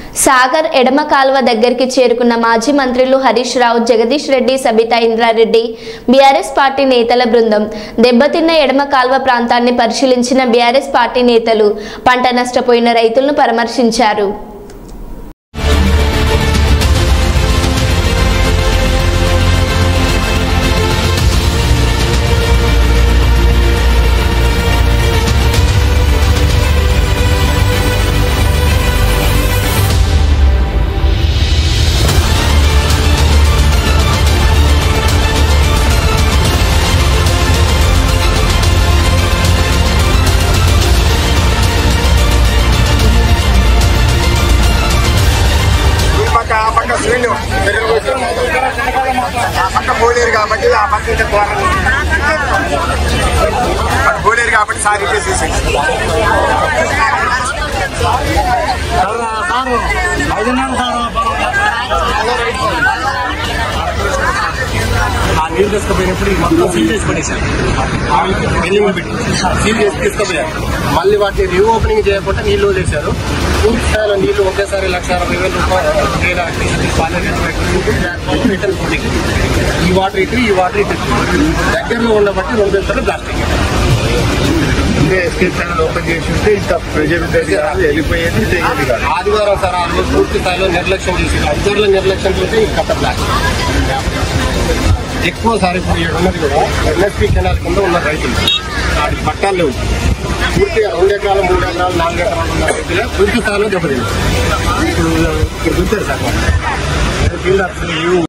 సాగర్ ఎడమ కాల్వ దగ్గరికి చేరుకున్న మాజీ మంత్రులు హరీష్ రావు జగదీష్ రెడ్డి సబితా ఇంద్రారెడ్డి బీఆర్ఎస్ పార్టీ నేతల బృందం దెబ్బతిన్న ఎడమ కాల్వ ప్రాంతాన్ని పరిశీలించిన బీఆర్ఎస్ పార్టీ నేతలు పంట నష్టపోయిన రైతులను పరామర్శించారు ఈ పక్క ఆ పక్క శ్రీలు ఆ పక్క పోలేరు కాబట్టి ఆ పక్క ఇంకా ద్వారం అటు పోలేరు కాబట్టి సార్ ఇటే చేసేసి ఆ నీళ్ళు తీసుకుపోయినప్పుడు ఈ మొత్తం సీల్ చేసి పడేశారు బిల్డింగ్ పెట్టి సీల్ చేసి తీసుకుపోయారు మళ్ళీ వాటిని రీ ఓపెనింగ్ చేయకుండా నీళ్లు వదిలేశారు పూర్తి స్థాయిలో నీళ్లు ఒకేసారి లక్ష అరవై వేల రూపాయలు వేల రిటర్న్ ఫుడ్డింగ్ ఈ వాటర్ ఇటు ఈ వాటర్ ఇటు దగ్గరలో ఉండబట్టి రెండు వేల ప్లాస్టిక్ ఎస్కేప్ ఛానల్ ఓపెన్ చేసి ఉంటే ఇంత ప్రెజర్ ఉండేది కాదు వెళ్ళిపోయేది తెలియదు కాదు ఆదివారం సార్ ఆ రోజు పూర్తి స్థాయిలో నిర్లక్ష్యం చేసి అధికారుల నిర్లక్ష్యం చేస్తే ఈ కట్ట ప్లాస్టిక్ ఎక్కువ సార్ ఇప్పుడు ఇక్కడ ఉన్నది కూడా ఎన్ఎస్పీ కెనాల్ కింద ఉన్న రైతులు వాటి పట్టాలు లేవు పూర్తిగా రెండు ఎకరాలు మూడు ఎకరాలు నాలుగు ఎకరాలు ఉన్న రైతులే పూర్తి స్థాయిలో దెబ్బతింది ఇప్పుడు ఇక్కడ చూస్తారు సార్ ఫీల్డ్ ఆఫీసర్